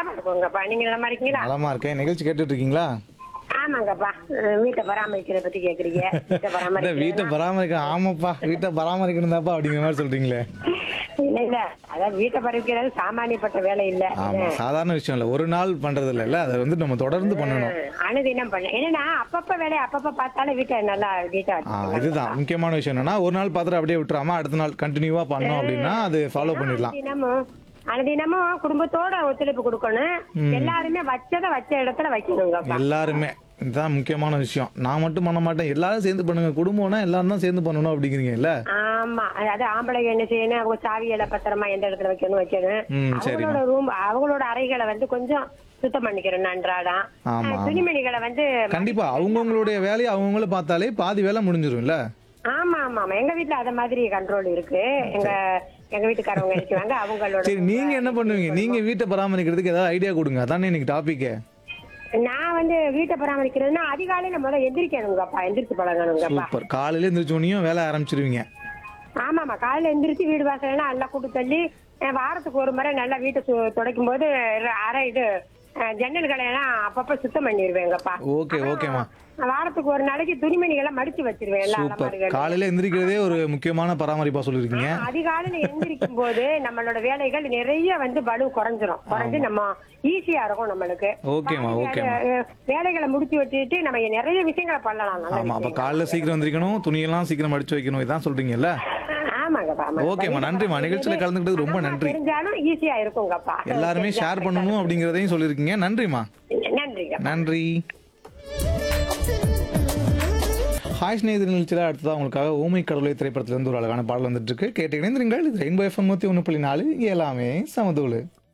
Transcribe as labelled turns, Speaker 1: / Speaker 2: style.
Speaker 1: நலமா இருக்கோங்கப்பா நீங்க நலமா இருக்கீங்களா
Speaker 2: நலமா இருக்கேன் நிகழ்ச்சி கேட்டுட்டு இருக்கீங்களா
Speaker 1: ஆமாங்கப்பா அஹ் வீட்டை பராமரிக்கிறத பத்தி கேக்குறீங்க வீட்டை
Speaker 2: இந்த வீட்டை
Speaker 1: பராமரிக்க
Speaker 2: பராமரிக்க ஆமாப்பா வீட்டை பராமரிக்கணும் தான்ப்பா அப்படிங்கிற மாதிரி சொல்றீங்களே
Speaker 1: இல்ல இல்ல அதாவது வீட்டை பராமரிக்கிறது சாமானியப்பட்ட வேலை இல்ல
Speaker 2: ஆமா சாதாரண விஷயம் இல்ல ஒரு நாள் பண்றது இல்ல அதை வந்து நம்ம தொடர்ந்து பண்ணணும்
Speaker 1: அஹ் அனுதினம் பண்ண என்னன்னா அப்பப்ப வேலையை அப்பப்ப பார்த்தாலும் வீட்டை நல்லா வீட்டை
Speaker 2: ஆ இதுதான் முக்கியமான விஷயம் என்னன்னா ஒரு நாள் பார்த்துட்டு அப்படியே விட்டுறாம அடுத்த நாள் கண்டினியூவா பண்ணோம் அப்படின்னா அது ஃபாலோ பண்ணிடலாம்
Speaker 1: தினமும் அனுதினமும் குடும்பத்தோட ஒத்துழைப்பு கொடுக்கணும் எல்லாருமே வச்சதை வச்ச இடத்துல வைக்கணுங்கப்பா
Speaker 2: எல்லாருமே இதுதான் முக்கியமான விஷயம் நான் மட்டும் பண்ண மாட்டேன் எல்லாரும் சேர்ந்து பண்ணுங்க குடும்பம்னா எல்லாரும் தான் சேர்ந்து பண்ணணும் அப்படிங்கிறீங்கல்ல
Speaker 1: ஆமா அதாவது ஆம்பளைங்க என்ன செய்யணும் அவங்க சாவிகளை பத்திரமா எந்த இடத்துல வைக்கணும் வைக்கணும்
Speaker 2: ம், சரிம்மா.
Speaker 1: அவங்களோட ரூம் அவங்களோட அறைகளை வந்து கொஞ்சம் சுத்தம் பண்ணிக்கிறோம் நன்றாடம்
Speaker 2: ஆமா,
Speaker 1: அஹ் துணிமணிகளை வந்து
Speaker 2: கண்டிப்பா அவங்கவுங்களுடைய வேலையை அவங்கவுங்கள பார்த்தாலே பாதி வேலை முடிஞ்சிரும்ல
Speaker 1: ஆமா ஆமா ஆமா எங்க வீட்டுல அத மாதிரி கண்ட்ரோல் இருக்கு எங்க எங்க வீட்டுக்காரவங்க நினைச்சுவாங்க அவங்களோட
Speaker 2: சரி நீங்க என்ன பண்ணுவீங்க நீங்க வீட்டை பராமரிக்கிறதுக்கு ஏதாவது ஐடியா கொடுங்க அதானே இன்னைக்கு டாபிக்கே
Speaker 1: நான் வந்து வீட்டை பராமரிக்கிறதுனா அதிகாலையில முதல்ல எந்திரிக்கணுங்கப்பா எந்திரிச்சு பழகணுங்கப்பா
Speaker 2: சூப்பர் காலையில எந்திரிச்சோனையும் வேலை ஆரம்பிச்சிருவீங்க
Speaker 1: ஆமாமா காலையில எந்திரிச்சு வீடு வாசல்லாம் நல்லா கூட்டு தள்ளி அஹ் வாரத்துக்கு ஒரு முறை நல்லா வீட்டை சு- துடைக்கும் போது ர- அரை இது அஹ் ஜன்னல்களை எல்லாம் அப்பப்ப சுத்தம் பண்ணிடுவேங்கப்பா
Speaker 2: ஓகே ஓகேம்மா
Speaker 1: வாரத்துக்கு ஒரு நாளைக்கு துணிமணிகளை மடிச்சு வச்சிருவேன் எல்லா
Speaker 2: சூப்பர்
Speaker 1: அலமாரிகளும்.
Speaker 2: காலையில எந்திரிக்கிறதே ஒரு முக்கியமான பராமரிப்பா சொல்லிருக்கீங்க
Speaker 1: அதிகாலையில எந்திரிக்கும் போது நம்மளோட வேலைகள் நிறைய வந்து பலு குறைஞ்சிரும் குறைஞ்சு நம்ம ஈஸியா இருக்கும் நம்மளுக்கு
Speaker 2: ஓகேம்மா,
Speaker 1: பாதி
Speaker 2: ஓகேம்மா.
Speaker 1: வேலை- அஹ் வேலைகளை முடிச்சு வச்சுட்டு நம்ம நிறைய விஷயங்களை பண்ணலாம் நல்ல
Speaker 2: ஆமா அப்ப
Speaker 1: விஷயங்கள்.
Speaker 2: காலைல சீக்கிரம் எந்திரிக்கணும் துணியெல்லாம் சீக்கிரம் அடிச்சு வைக்கணும் இதான் சொல்றீங்கல்ல
Speaker 1: ஆமாங்கப்பா ஆமாங்க.
Speaker 2: ஓகேம்மா நன்றிம்மா நிகழ்ச்சியில கலந்துக்கிட்டது ரொம்ப
Speaker 1: அதெல்லாம்
Speaker 2: நன்றி
Speaker 1: தெரிஞ்சாலும் ஈஸியா இருக்குங்கப்பா
Speaker 2: எல்லாருமே ஷேர் பண்ணணும் அப்படிங்கறதையும் சொல்லிருக்கீங்க நன்றிம்மா
Speaker 1: நன்றிங்க
Speaker 2: நன்றி ஹாய் ஸ்நேகிதர் நிகழ்ச்சியில் அடுத்ததாக உங்களுக்காக ஊமை கடவுளை திரைப்படத்திலிருந்து ஒரு அழகான பாடல் வந்துட்டு இருக்கு கேட்டு இணைந்திருங்கள் இது ரெயின்போ எஃப்எம் நூற்றி ஒன்று புள்ளி நாலு இங்கே எல்லாமே சமதூளு